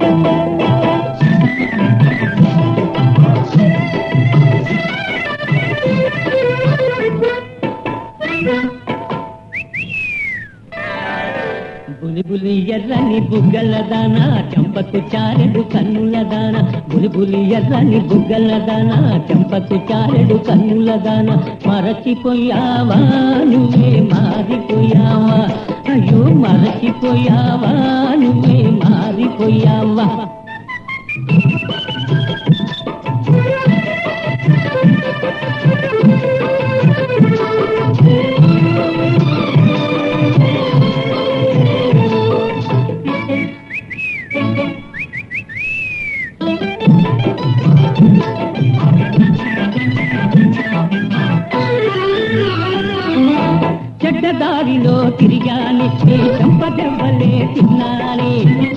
బులిబులి ఎర్రని బుగ్గల దాన చంపకు చారెడు కన్నుల దాన బులిబులి ఎర్రని బుగ్గల దాన చంపకు చారెడు కన్నుల దాన మరచిపోయావా నువ్వే మారిపోయావా అయ్యో మరచిపోయావా నువ్వే మారిపోయావా చెడ్డదారిలో తిరిగాని నీ చంపదెవ్వలే తిన్నాని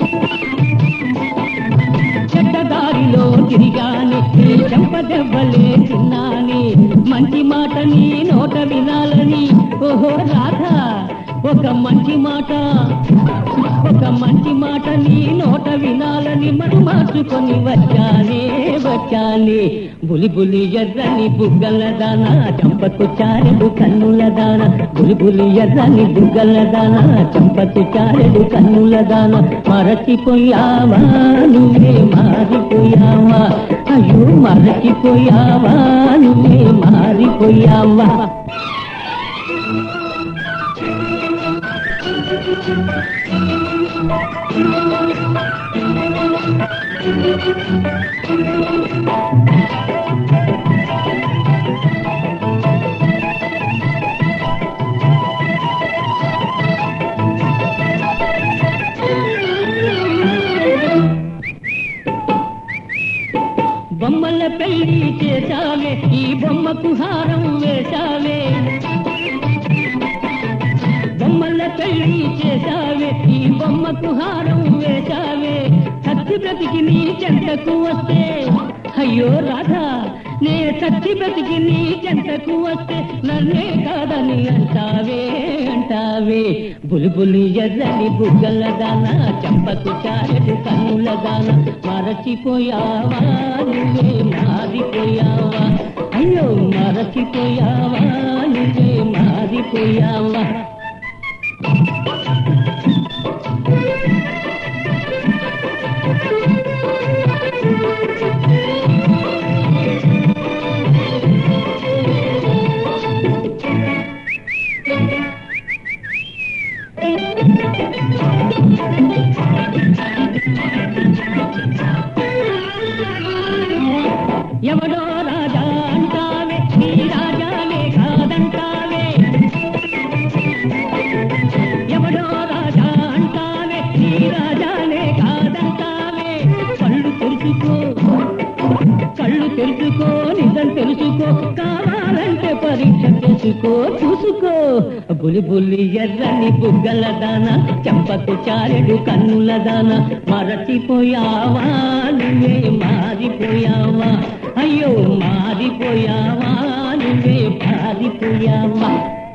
చెడ్డదారిలో తిరిగాని నీ చంపదెవ్వలే తిన్నాని మంచి మాట నీ నోట వినాలని ఓహో రాధా ఒక మంచి మాట ఒక మంచి మాట నీ నోట వినాలని మరి మార్చుకొని వచ్చానే వచ్చానే బులి బులి ఎర్రని బుగ్గల దాన చంపకు చారెడు కన్నుల దాన బులి బులి ఎర్రని బుగ్గల దాన చంపకు చారెడు కన్నుల దాన మరచిపోయావా నువ్వే మారిపోయావా అయ్యో మరచిపోయావా నువ్వే మారిపోయావా బొమ్మల పెళ్లి చేశావే ఈ బొమ్మకు హారం వేశావే బొమ్మల పెళ్లి చేశావే ఈ బొమ్మకు హారం వేశావే సత్తి బ్రతికి నీ చెంతకు వస్తే అయ్యో రాధా నే సత్తి బ్రతికి నీ చెంతకు వస్తే నన్నే కాదని అంటావే అంటావే బులిబులి ఎర్రని బుగ్గల దాన చంపకు చారెడు కన్నుల దాన మరచిపోయావా నువ్వే మారిపోయావా అయ్యో మరచిపోయావా నువ్వే మారిపోయావా ఎవడో రాజా అంటావే నీ రాజానే కాదంటావే ఎవడో రాజా అంటావే నీ రాజానే కాదంటావే కళ్ళు తెరుచుకో కళ్ళు తెరుచుకో నిజం తెలుసుకో కావాలంటే పరీక్ష చేసుకో చూసుకో బులి బులి ఎర్రని బుగ్గల దాన చంపకు చారెడు కన్నుల దాన మరచిపోయావా నువ్వే మారిపోయావా అయ్యో మారిపోయావా నువ్వే పారిపోయావా